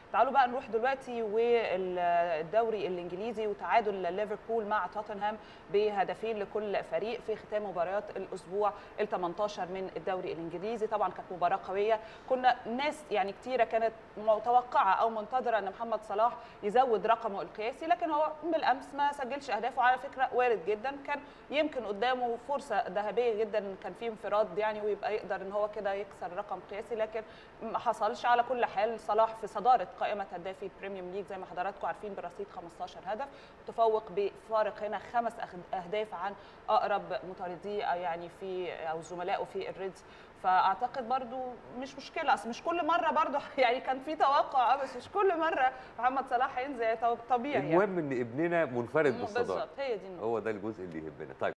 تعالوا بقى نروح دلوقتي والدوري الانجليزي وتعادل ليفربول مع توتنهام بهدفين لكل فريق في ختام مباريات الاسبوع ال 18 من الدوري الانجليزي طبعا كانت مباراه قويه كنا ناس يعني كتيره كانت متوقعه او منتظره ان محمد صلاح يزود رقمه القياسي لكن هو بالامس ما سجلش اهدافه على فكره وارد جدا كان يمكن قدامه فرصه ذهبيه جدا كان في انفراد يعني ويبقى يقدر ان هو كده يكسر رقم قياسي لكن ما حصلش على كل حال صلاح في صداره قائمه هدافي البريميوم ليج زي ما حضراتكم عارفين برصيد 15 هدف متفوق بفارق هنا خمس اهداف عن اقرب مطارديه يعني في او زملائه في الريدز فاعتقد برضو مش مشكله اصل مش كل مره برضو يعني كان في توقع بس مش كل مره محمد صلاح هينزل طبيعي المهم ان ابننا منفرد بالصداره بالظبط هي دي النقطه هو ده الجزء اللي يهمنا طيب